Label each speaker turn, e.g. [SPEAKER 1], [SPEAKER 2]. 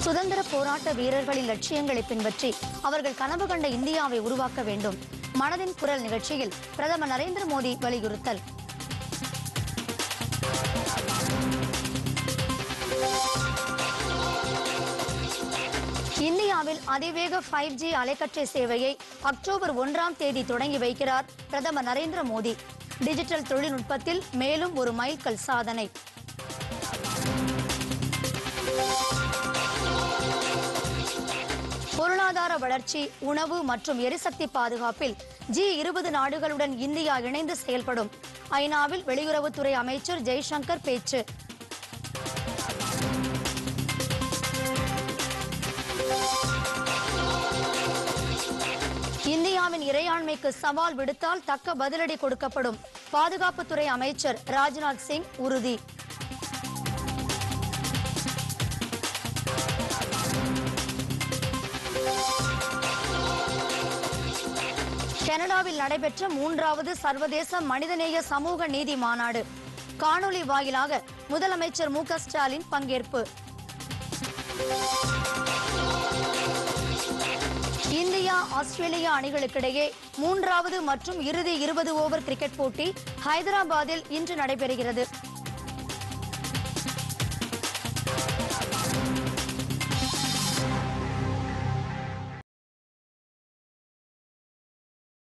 [SPEAKER 1] சுதந்திர போராட்ட வீரர்களின் லட்சியங்களை பின்பற்றி அவர்கள் கனவு கண்ட இந்தியாவை உருவாக்க வேண்டும் மனதின் குரல் நிகழ்ச்சியில் பிரதமர் நரேந்திர மோடி வலியுறுத்தல் இந்தியாவில் அதிவேக ஃபைவ் ஜி அலைக்கற்றை சேவையை அக்டோபர் ஒன்றாம் தேதி தொடங்கி வைக்கிறார் பிரதமர் நரேந்திர மோடி டிஜிட்டல் தொழில்நுட்பத்தில் மேலும் ஒரு மைல்கல் சாதனை பொருளாதார வளர்ச்சி உணவு மற்றும் எரிசக்தி பாதுகாப்பில் ஜி இருபது நாடுகளுடன் இந்தியா இணைந்து செயல்படும் ஐநாவில் வெளியுறவுத்துறை அமைச்சர் ஜெய்சங்கர் பேச்சு இந்தியாவின் இறையாண்மைக்கு சவால் விடுத்தால் தக்க பதிலடி கொடுக்கப்படும் பாதுகாப்புத்துறை அமைச்சர் ராஜ்நாத் சிங் உறுதி கனடாவில் நடைபெற்ற மூன்றாவது சர்வதேச மனிதநேய சமூக நீதி மாநாடு காணொலி வாயிலாக முதலமைச்சர் மு க ஸ்டாலின் பங்கேற்பு இந்தியா ஆஸ்திரேலியா அணிகளுக்கிடையே மூன்றாவது மற்றும் இறுதி இருபது ஓவர் கிரிக்கெட் போட்டி ஹைதராபாத்தில் இன்று நடைபெறுகிறது